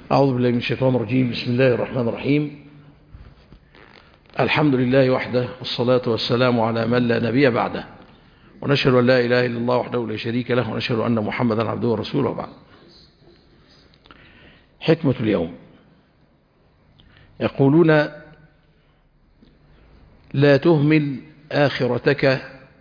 أعوذ بالله من الشيطان الرجيم بسم الله الرحمن الرحيم الحمد لله وحده والصلاة والسلام على من لا نبي بعده ونشهد أن لا إله إلا الله وحده لا شريك له ونشهد أن محمدا عبده ورسوله بعد حكمة اليوم يقولون لا تهمل آخرتك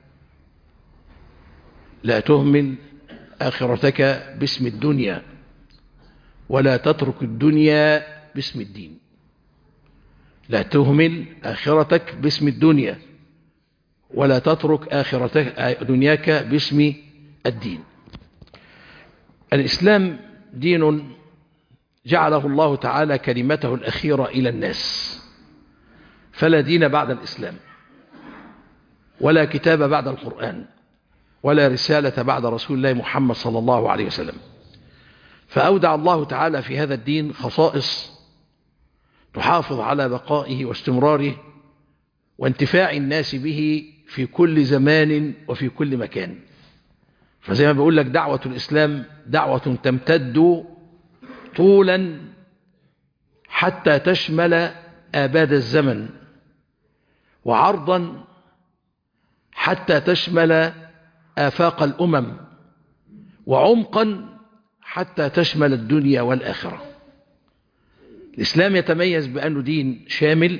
لا تهمل آخرتك باسم الدنيا ولا تترك الدنيا باسم الدين لا تهمل آخرتك باسم الدنيا ولا تترك آخرتك دنياك باسم الدين الإسلام دين جعله الله تعالى كلمته الأخيرة إلى الناس فلا دين بعد الإسلام ولا كتاب بعد القرآن ولا رسالة بعد رسول الله محمد صلى الله عليه وسلم فأودع الله تعالى في هذا الدين خصائص تحافظ على بقائه واستمراره وانتفاع الناس به في كل زمان وفي كل مكان فزي ما بقول لك دعوة الإسلام دعوة تمتد طولا حتى تشمل آباد الزمن وعرضا حتى تشمل آفاق الأمم وعمقا حتى تشمل الدنيا والآخرة الإسلام يتميز بأنه دين شامل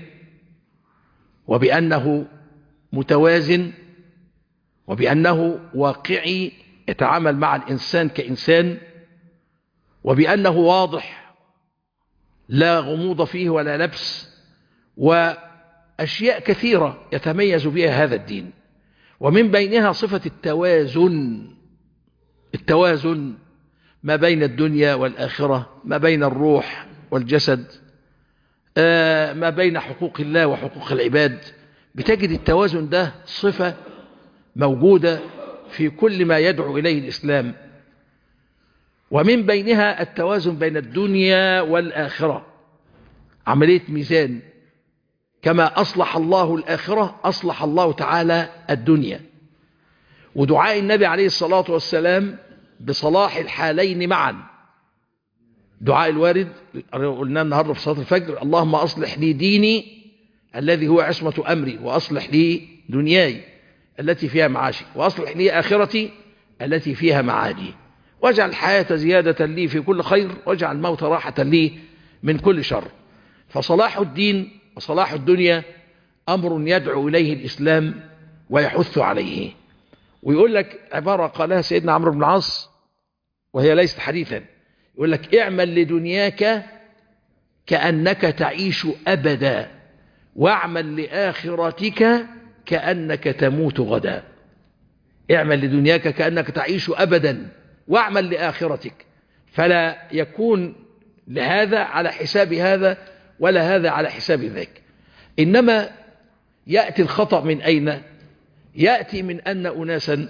وبأنه متوازن وبأنه واقعي يتعامل مع الإنسان كإنسان وبأنه واضح لا غموض فيه ولا لبس وأشياء كثيرة يتميز بها هذا الدين ومن بينها صفة التوازن التوازن ما بين الدنيا والآخرة ما بين الروح والجسد ما بين حقوق الله وحقوق العباد بتجد التوازن ده صفة موجودة في كل ما يدعو إليه الإسلام ومن بينها التوازن بين الدنيا والآخرة عملية ميزان كما أصلح الله الآخرة أصلح الله تعالى الدنيا ودعاء النبي عليه الصلاة والسلام بصلاح الحالين معا دعاء الوارد قلنا النهاردة في صلاة الفجر اللهم أصلح لي ديني الذي هو عصمة أمري وأصلح لي دنياي التي فيها معاشي وأصلح لي آخرتي التي فيها معادي واجعل الحياة زيادة لي في كل خير واجعل الموت راحة لي من كل شر فصلاح الدين وصلاح الدنيا أمر يدعو إليه الإسلام ويحث عليه ويقول لك عبارة قالها سيدنا عمرو بن العاص وهي ليست حديثا يقول لك اعمل لدنياك كأنك تعيش أبدا واعمل لآخرتك كأنك تموت غدا اعمل لدنياك كأنك تعيش أبدا واعمل لآخرتك فلا يكون لهذا على حساب هذا ولا هذا على حساب ذاك إنما يأتي الخطأ من أين يأتي من أن أناسا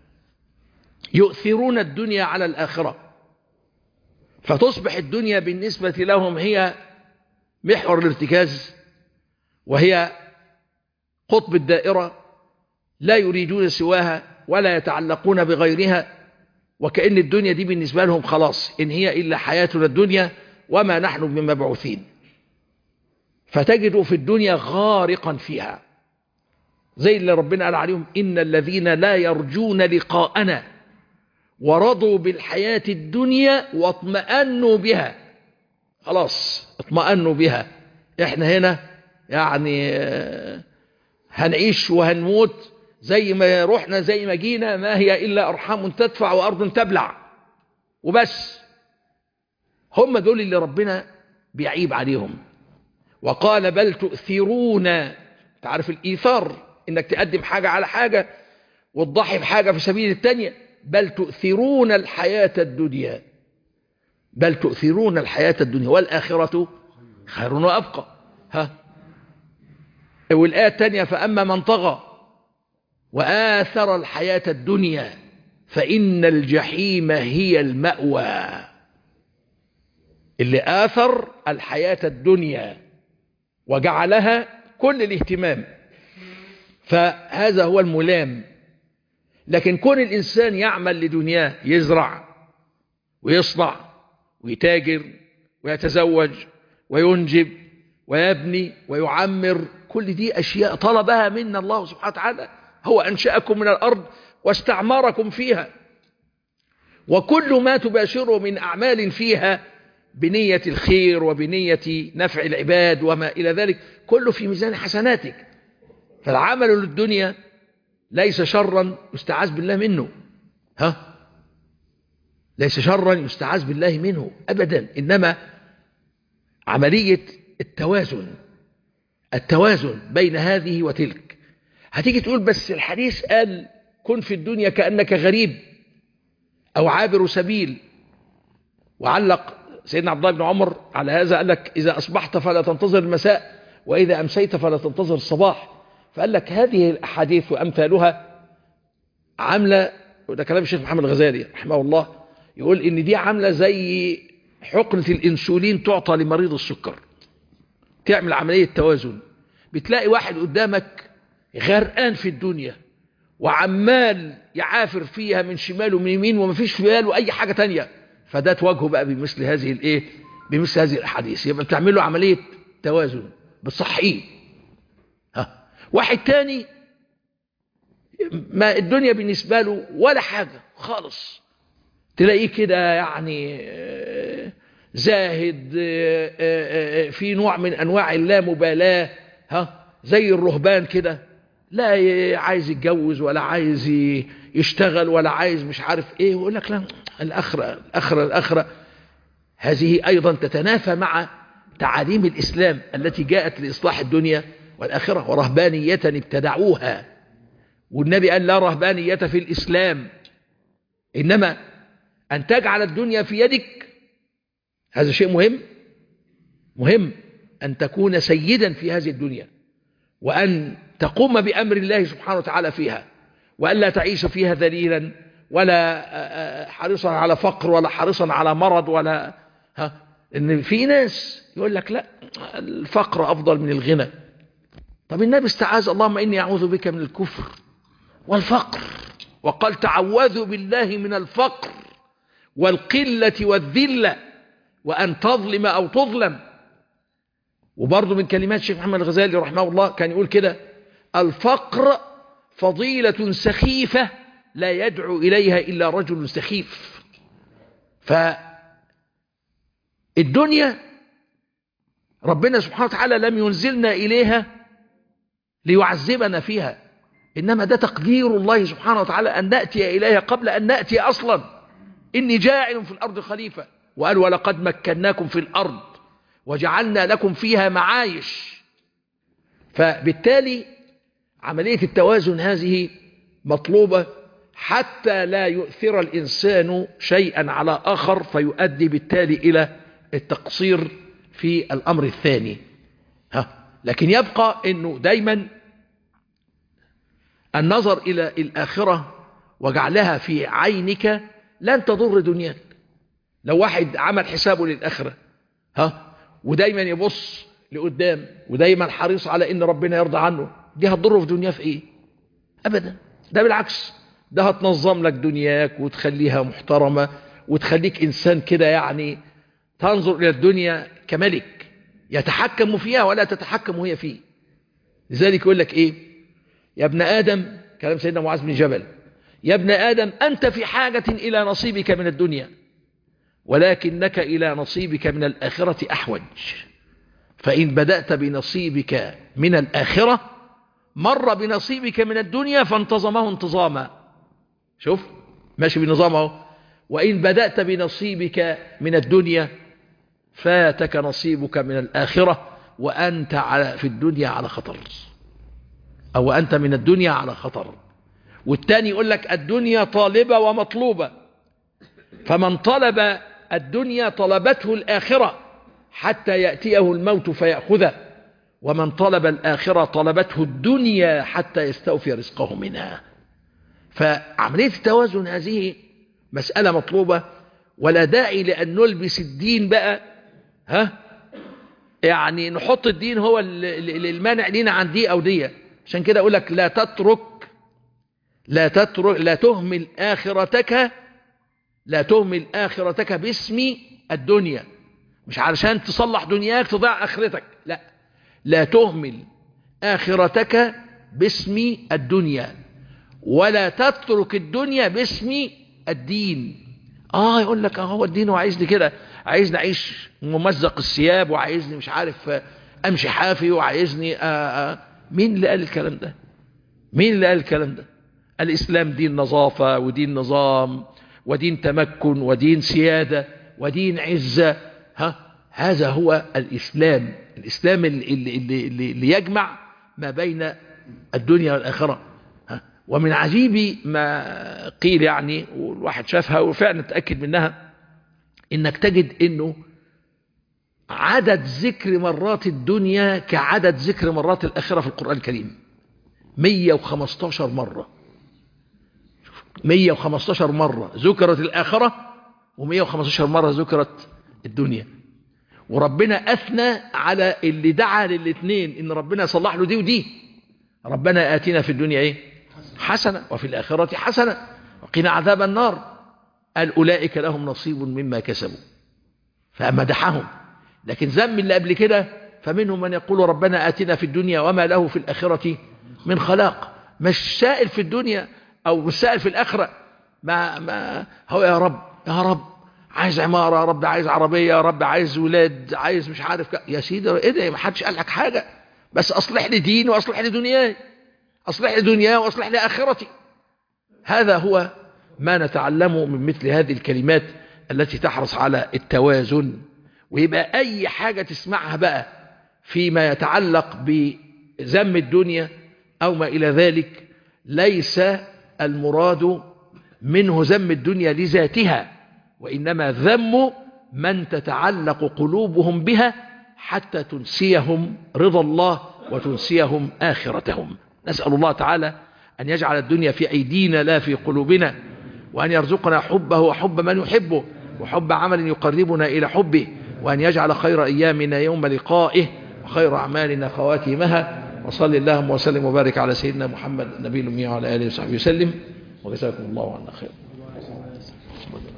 يؤثرون الدنيا على الآخرة فتصبح الدنيا بالنسبة لهم هي محور الارتكاز وهي قطب الدائرة لا يريدون سواها ولا يتعلقون بغيرها وكأن الدنيا دي بالنسبة لهم خلاص إن هي إلا حياتنا الدنيا وما نحن بمبعوثين فتجد في الدنيا غارقا فيها زي اللي ربنا قال عليهم إن الذين لا يرجون لقاءنا ورضوا بالحياة الدنيا واطمأنوا بها خلاص اطمأنوا بها احنا هنا يعني هنعيش وهنموت زي ما رحنا زي ما جينا ما هي إلا أرحام تدفع وأرض تبلع وبس هم دول اللي ربنا بيعيب عليهم وقال بل تؤثرون تعرف الإيثار إنك تقدم حاجة على حاجة وتضحي بحاجة في سبيل التانية بل تؤثرون الحياة الدنيا بل تؤثرون الحياة الدنيا والآخرة خير وأبقى ها والآية الثانية فأما من طغى وآثر الحياة الدنيا فإن الجحيم هي المأوى اللي آثر الحياة الدنيا وجعلها كل الاهتمام فهذا هو الملام لكن كون الإنسان يعمل لدنياه يزرع ويصنع ويتاجر ويتزوج وينجب ويبني ويعمر كل دي أشياء طلبها منا الله سبحانه وتعالى هو أنشأكم من الأرض واستعمركم فيها وكل ما تباشره من أعمال فيها بنية الخير وبنية نفع العباد وما إلى ذلك كله في ميزان حسناتك فالعمل للدنيا ليس شرا يستعاذ بالله منه ها ليس شرا يستعاذ بالله منه أبدا إنما عملية التوازن التوازن بين هذه وتلك هتيجي تقول بس الحديث قال كن في الدنيا كأنك غريب أو عابر سبيل وعلق سيدنا عبد الله بن عمر على هذا قال لك إذا أصبحت فلا تنتظر المساء وإذا أمسيت فلا تنتظر الصباح فقال لك هذه الأحاديث وأمثالها عاملة وده كلام الشيخ محمد الغزالي رحمه الله يقول إن دي عاملة زي حقنة الإنسولين تعطى لمريض السكر تعمل عملية توازن بتلاقي واحد قدامك غرقان في الدنيا وعمال يعافر فيها من شمال ومن يمين ومفيش في باله أي حاجة تانية فده تواجهه بقى بمثل هذه الايه بمثل هذه الاحاديث يبقى بتعمل له عمليه توازن بتصحيه ها واحد تاني ما الدنيا بالنسبه له ولا حاجه خالص تلاقيه كده يعني زاهد في نوع من انواع اللامبالاه ها زي الرهبان كده لا عايز يتجوز ولا عايز يشتغل ولا عايز مش عارف ايه ويقول لك لا الأخرة الأخرة الأخرة هذه أيضا تتنافى مع تعاليم الإسلام التي جاءت لإصلاح الدنيا والآخرة ورهبانية ابتدعوها والنبي قال لا رهبانية في الإسلام إنما أن تجعل الدنيا في يدك هذا شيء مهم مهم أن تكون سيدا في هذه الدنيا وأن تقوم بأمر الله سبحانه وتعالى فيها وأن لا تعيش فيها ذليلا ولا حريصا على فقر ولا حريصا على مرض ولا ها ان في ناس يقول لك لا الفقر افضل من الغنى طب النبي استعاذ اللهم اني اعوذ بك من الكفر والفقر وقال تعوذوا بالله من الفقر والقلة والذلة وأن تظلم أو تظلم وبرضه من كلمات الشيخ محمد الغزالي رحمه الله كان يقول كده الفقر فضيلة سخيفة لا يدعو إليها إلا رجل سخيف فالدنيا ربنا سبحانه وتعالى لم ينزلنا إليها ليعذبنا فيها إنما ده تقدير الله سبحانه وتعالى أن نأتي إليها قبل أن نأتي أصلا إني جاعل في الأرض خليفة وقال ولقد مكناكم في الأرض وجعلنا لكم فيها معايش فبالتالي عملية التوازن هذه مطلوبة حتى لا يؤثر الإنسان شيئا على آخر فيؤدي بالتالي إلى التقصير في الأمر الثاني ها لكن يبقى أنه دايما النظر إلى الآخرة وجعلها في عينك لن تضر دنياك لو واحد عمل حسابه للآخرة ها ودايما يبص لقدام ودايما حريص على ان ربنا يرضى عنه دي هتضره في دنياه في ايه ابدا ده بالعكس ده هتنظم لك دنياك وتخليها محترمة وتخليك انسان كده يعني تنظر الى الدنيا كملك يتحكم فيها ولا تتحكم هي فيه لذلك يقول لك ايه يا ابن ادم كلام سيدنا معاذ بن جبل يا ابن ادم انت في حاجة الى نصيبك من الدنيا ولكنك إلى نصيبك من الآخرة أحوج فإن بدأت بنصيبك من الآخرة مر بنصيبك من الدنيا فانتظمه انتظاما شوف ماشي بنظامه وإن بدأت بنصيبك من الدنيا فاتك نصيبك من الآخرة وأنت على في الدنيا على خطر أو أنت من الدنيا على خطر والتاني يقول لك الدنيا طالبة ومطلوبة فمن طلب الدنيا طلبته الآخرة حتى يأتيه الموت فيأخذه ومن طلب الآخرة طلبته الدنيا حتى يستوفي رزقه منها فعملية التوازن هذه مسألة مطلوبة ولا داعي لأن نلبس الدين بقى ها يعني نحط الدين هو المانع لنا عن دي أو دي عشان كده أقول لك لا تترك لا تترك لا تهمل آخرتك لا تهمل آخرتك باسم الدنيا مش علشان تصلح دنياك تضيع آخرتك لا لا تهمل آخرتك باسم الدنيا ولا تترك الدنيا باسم الدين اه يقول لك هو الدين وعايزني كده عايزني اعيش ممزق الثياب وعايزني مش عارف امشي حافي وعايزني آآ آآ مين اللي قال الكلام ده مين اللي قال الكلام ده الاسلام دين نظافة ودين نظام ودين تمكن ودين سيادة ودين عزة ها هذا هو الاسلام الاسلام اللي, اللي, اللي, اللي يجمع ما بين الدنيا والاخره ومن عجيب ما قيل يعني والواحد شافها وفعلا تأكد منها انك تجد انه عدد ذكر مرات الدنيا كعدد ذكر مرات الآخرة في القرآن الكريم 115 مرة 115 مرة ذكرت الآخرة و115 مرة ذكرت الدنيا وربنا أثنى على اللي دعا للاثنين إن ربنا يصلح له دي ودي ربنا آتنا في الدنيا إيه حسنة وفي الآخرة حسنة وقنا عذاب النار قال أولئك لهم نصيب مما كسبوا فمدحهم لكن ذم اللي قبل كده فمنهم من يقول ربنا آتنا في الدنيا وما له في الآخرة من خلاق مش سائل في الدنيا أو مش سائل في الآخرة ما, ما هو يا رب يا رب عايز عمارة يا رب عايز عربية يا رب عايز ولاد عايز مش عارف ك... يا سيدي ايه ده ما حدش قال لك حاجة بس أصلح لي دين وأصلح لي دنياي أصلح لي دنياي وأصلح لي آخرتي هذا هو ما نتعلمه من مثل هذه الكلمات التي تحرص على التوازن ويبقى أي حاجة تسمعها بقى فيما يتعلق بذم الدنيا أو ما إلى ذلك ليس المراد منه ذم الدنيا لذاتها وإنما ذم من تتعلق قلوبهم بها حتى تنسيهم رضا الله وتنسيهم آخرتهم نسأل الله تعالى أن يجعل الدنيا في أيدينا لا في قلوبنا وأن يرزقنا حبه وحب من يحبه وحب عمل يقربنا إلى حبه وأن يجعل خير أيامنا يوم لقائه وخير أعمالنا خواتيمها وصل اللهم وسلم وبارك على سيدنا محمد النبي الأمي وعلى آله وصحبه وسلم وجزاكم الله عنا خير